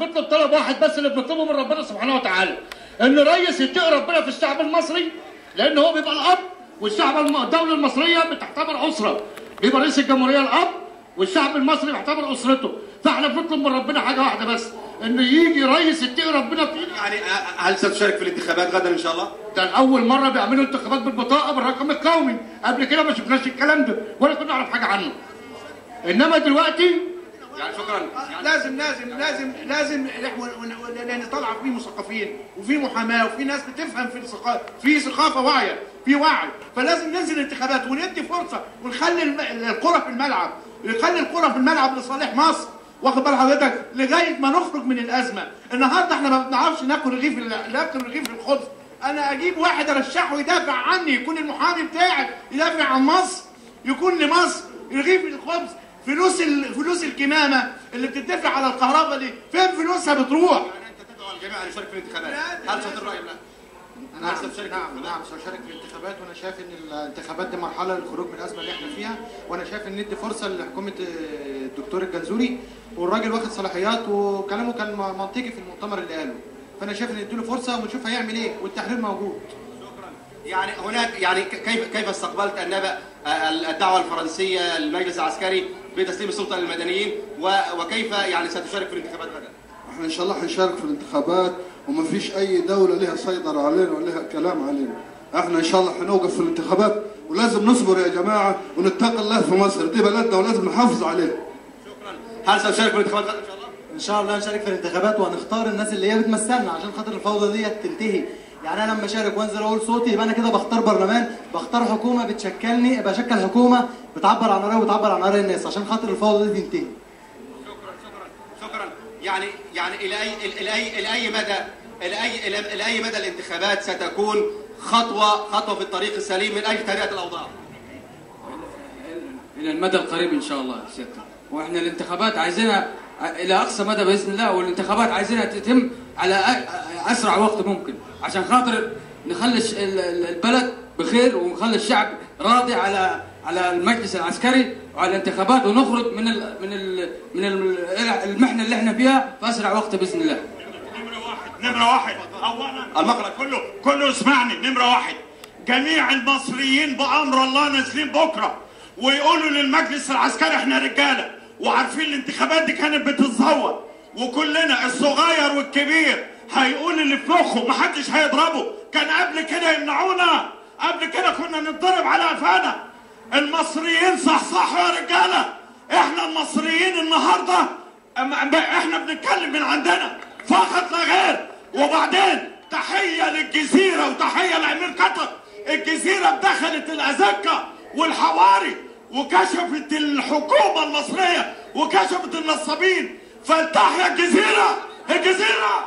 بنطلب طلب واحد بس اللي بنطلبه من ربنا سبحانه وتعالى ان رئيس يتقي ربنا في الشعب المصري لان هو بيبقى الاب والشعب الم- الدوله المصريه بتعتبر اسره بيبقى رئيس الجمهوريه الاب والشعب المصري بيعتبر اسرته فاحنا بنطلب من ربنا حاجه واحده بس ان يجي رئيس يتقي ربنا فينا يعني آه، هل ستشارك في الانتخابات غدا ان شاء الله؟ ده اول مره بيعملوا انتخابات بالبطاقه بالرقم القومي قبل كده ما شفناش الكلام ده ولا كنا نعرف حاجه عنه انما دلوقتي يعني شكرا يعني لازم لازم لازم لازم إحنا- ون- ون- لان طالعه في مثقفين وفي محاماه وفي ناس بتفهم في الثقافه في ثقافه واعيه في وعي فلازم ننزل انتخابات وندي فرصه ونخلي الم- الكره في الملعب نخلي الكره في الملعب لصالح مصر واخد بال حضرتك لغايه ما نخرج من الازمه النهارده احنا ما بنعرفش ناكل رغيف ال- ناكل رغيف الخبز انا اجيب واحد ارشحه يدافع عني يكون المحامي بتاعي يدافع عن مصر يكون لمصر رغيف الخبز فلوس ال... فلوس الكمامه اللي بتدفع على الكهرباء دي فين فلوسها بتروح يعني انت تدعو الجميع ان يشارك في الانتخابات هل ستر راي لا؟ نعم هل ستشارك نعم في نعم سأشارك في الانتخابات وانا شايف ان الانتخابات دي مرحله للخروج من الازمه اللي احنا فيها وانا شايف ان ندي فرصه لحكومه آه، الدكتور الجنزوري والراجل واخد صلاحيات وكلامه كان منطقي في المؤتمر اللي قاله فانا شايف ان نديله فرصه ونشوف هيعمل ايه والتحرير موجود يعني هناك يعني ك- كيف كيف استقبلت النبأ آه، الدعوه الفرنسيه للمجلس العسكري بتسليم السلطه للمدنيين و- وكيف يعني ستشارك في الانتخابات غدا؟ احنا ان شاء الله هنشارك في الانتخابات وما فيش اي دوله لها سيطره علينا ولها كلام علينا احنا ان شاء الله هنوقف في الانتخابات ولازم نصبر يا جماعه ونتقي الله في مصر دي بلدنا ولازم نحافظ عليها هل ستشارك في الانتخابات غدا ان شاء الله؟ ان شاء الله نشارك في الانتخابات وهنختار الناس اللي هي بتمثلنا عشان خاطر الفوضى ديت تنتهي يعني انا لما اشارك وانزل اقول صوتي يبقى انا كده بختار برلمان بختار حكومه بتشكلني بشكل حكومه بتعبر عن رايي وتعبر عن راي الناس عشان خاطر الفوضى دي تنتهي شكرا يعني يعني الى اي الى اي الى اي مدى الى اي الى إلى اي مدى الانتخابات ستكون خطوه خطوه في الطريق السليم من اجل تهدئه الاوضاع؟ الى المدى القريب ان شاء الله سيادتك واحنا الانتخابات عايزينها الى اقصى مدى باذن الله والانتخابات عايزينها تتم على أ- اسرع وقت ممكن عشان خاطر نخلي الش- ال- ال- البلد بخير ونخلي الشعب راضي على على المجلس العسكري وعلى الانتخابات ونخرج من ال من ال من ال- المحنه اللي احنا فيها في اسرع وقت باذن الله نمرة واحد أولا المقلة. كله كله اسمعني نمرة واحد جميع المصريين بأمر الله نازلين بكرة ويقولوا للمجلس العسكري احنا رجالة وعارفين الانتخابات دي كانت بتتزور وكلنا الصغير والكبير هيقول اللي في مخه محدش هيضربه كان قبل كده يمنعونا قبل كده كنا نتضرب على قفانا المصريين صحصحوا يا رجالة احنا المصريين النهارده أما- أما احنا بنتكلم من عندنا فقط لا غير وبعدين تحية للجزيرة وتحية لأمير قطر الجزيرة دخلت الأزكة والحواري وكشفت الحكومة المصرية وكشفت النصابين فلتحيا الجزيرة الجزيرة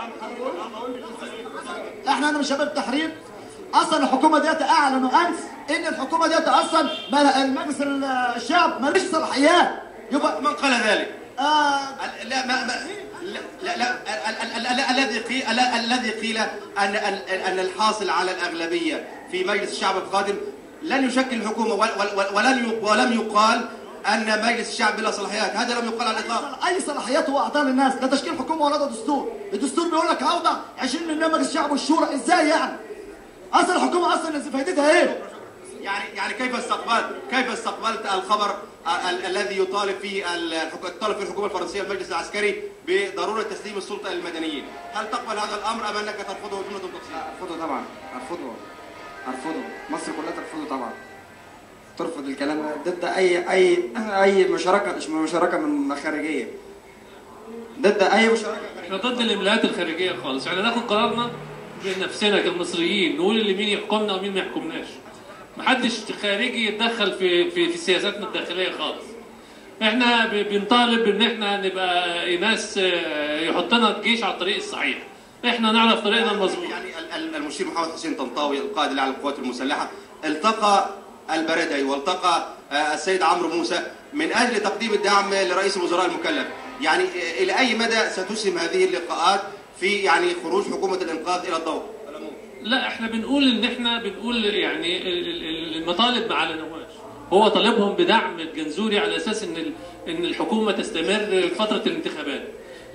احنا انا من شباب التحرير اصلا الحكومه ديت اعلنوا امس ان الحكومه ديت اصلا ما- المجلس الشعب ملوش صلاحيات يبقى من قال ذلك؟ آه ال- لا ما ما لا لا, لا ال- ال- ال- الذي قيل ال- الذي قيل ان ان ان الحاصل على الاغلبيه في مجلس الشعب القادم لن يشكل الحكومه ول- ول- ولن ي- ولم يقال ان مجلس الشعب بلا صلاحيات هذا لم يقال على الاطلاق اي صلاحيات هو اعطاها للناس لا تشكيل حكومه ولا ده دستور الدستور بيقول لك اوضع 20 من مجلس الشعب والشورى ازاي يعني اصل الحكومه اصلا فايدتها ايه يعني يعني كيف استقبلت كيف استقبلت الخبر ال- ال- الذي يطالب فيه الحك- يطالب فيه الحكومه الفرنسيه المجلس العسكري بضروره تسليم السلطه للمدنيين هل تقبل هذا الامر ام انك ترفضه جمله تفصيل ارفضه طبعا ارفضه ارفضه مصر كلها ترفضه طبعا ترفض الكلام ده ضد اي اي اي مشاركه مش مشاركه من خارجيه ضد اي مشاركه احنا ضد الاملاءات الخارجيه خالص احنا ناخد قرارنا بنفسنا كمصريين نقول اللي مين يحكمنا ومين ما يحكمناش محدش خارجي يتدخل في في, في سياساتنا الداخليه خالص احنا ب- بنطالب ان احنا نبقى ناس آه، يحطنا الجيش على الطريق الصحيح احنا نعرف طريقنا المظبوط يعني ال- ال- المشير محمد حسين طنطاوي القائد الاعلى للقوات المسلحه التقى البردعي والتقى آه، السيد عمرو موسى من اجل تقديم الدعم لرئيس الوزراء المكلف يعني آه، الى اي مدى ستسهم هذه اللقاءات في يعني خروج حكومه الانقاذ الى الضوء لا احنا بنقول ان احنا بنقول يعني ال- ال- المطالب ما اعلنوهاش هو طالبهم بدعم الجنزوري على اساس ان ال- ان الحكومه تستمر فتره الانتخابات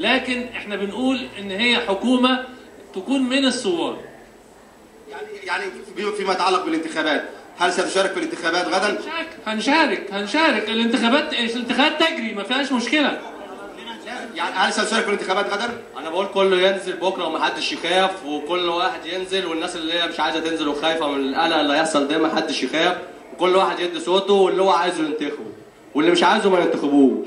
لكن احنا بنقول ان هي حكومه تكون من الثوار يعني فيما يتعلق بالانتخابات هل ستشارك في الانتخابات غدا؟ هنشارك هنشارك الانتخابات الانتخابات تجري ما فيهاش مشكله يعني هل ستشارك في الانتخابات غدا؟ انا بقول كله ينزل بكره ومحدش يخاف وكل واحد ينزل والناس اللي هي مش عايزه تنزل وخايفه من القلق اللي هيحصل ده محدش يخاف وكل واحد يدي صوته واللي هو عايزه ينتخبه واللي مش عايزه ما ينتخبوش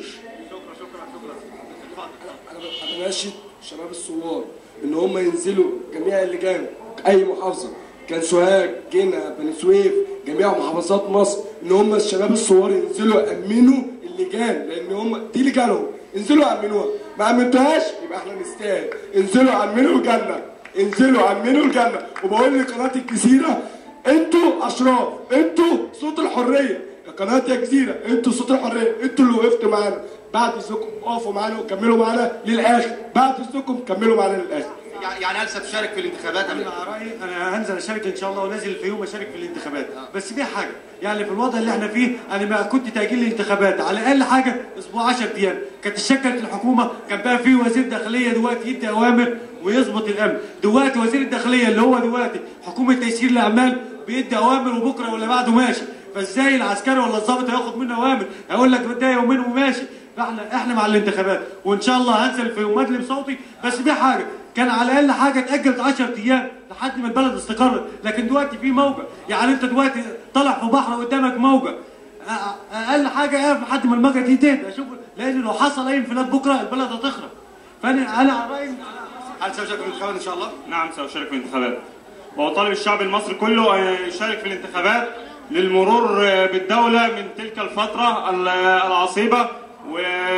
انا ناشد شباب الثوار ان هم ينزلوا جميع اللجان اي محافظه كان سوهاج جنة بني سويف جميع محافظات مصر ان هم الشباب الثوار ينزلوا يامنوا اللجان لان هم دي لجانهم انزلوا امنوها ما امنتوهاش يبقى احنا نستاهل انزلوا امنوا الجنه انزلوا امنوا الجنه وبقول لقناه الجزيره انتوا اشراف انتوا صوت الحريه يا قناه يا جزيره انتوا صوت الحريه انتوا اللي وقفتوا معانا بعد اذنكم اقفوا معانا وكملوا معانا للاخر بعد اذنكم كملوا معانا للاخر يعني هل ستشارك في الانتخابات ام لا؟ انا رايي انا هنزل اشارك ان شاء الله ونازل الفيوم اشارك في الانتخابات بس في حاجه يعني في الوضع اللي احنا فيه انا ما كنت تاجيل الانتخابات على الاقل حاجه اسبوع 10 ايام كانت اتشكلت الحكومه كان بقى في وزير داخليه دلوقتي يدي اوامر ويظبط الامن دلوقتي وزير الداخليه اللي هو دلوقتي حكومه تيسير الاعمال بيدي اوامر وبكره ولا بعده ماشي فازاي العسكري ولا الضابط هياخد منه اوامر هيقول لك ده يومين وماشي فاحنا احنا مع الانتخابات وان شاء الله هنزل في مدلب صوتي بس في حاجه كان على الاقل حاجه اتاجلت 10 ايام لحد ما البلد استقرت لكن دلوقتي في موجه يعني انت دلوقتي طالع في بحر قدامك موجه أ- اقل حاجه اقف لحد ما الموجه دي تهدى شوف لان لو حصل اي انفلات بكره البلد هتخرب فانا انا على رايي هل ستشارك في الانتخابات ان شاء الله؟ نعم سأشارك في الانتخابات وأطالب الشعب المصري كله أن يشارك في الانتخابات للمرور بالدولة من تلك الفترة ال- العصيبة و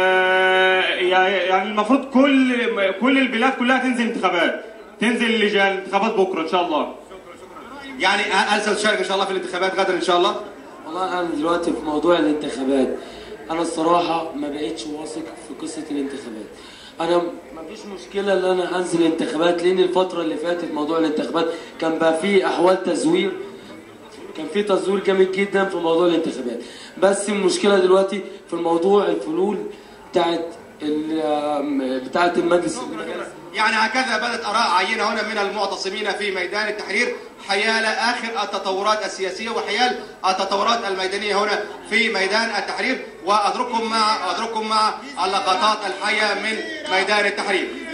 يعني المفروض كل كل البلاد كلها تنزل انتخابات تنزل اللجان انتخابات بكرة إن شاء الله يعني هل ستشارك ان شاء الله في الانتخابات غدا ان شاء الله؟ والله انا دلوقتي في موضوع الانتخابات انا الصراحه ما بقتش واثق في قصه الانتخابات انا ما فيش مشكله ان انا انزل انتخابات لان الفتره اللي فاتت موضوع الانتخابات كان بقى فيه احوال تزوير كان في تزوير جامد جدا في موضوع الانتخابات بس المشكله دلوقتي في الموضوع الفلول بتاعت ال- بتاعت المجلس يعني هكذا بدت اراء عينه هنا من المعتصمين في ميدان التحرير حيال اخر التطورات السياسيه وحيال التطورات الميدانيه هنا في ميدان التحرير واترككم مع اترككم مع اللقطات الحيه من ميدان التحرير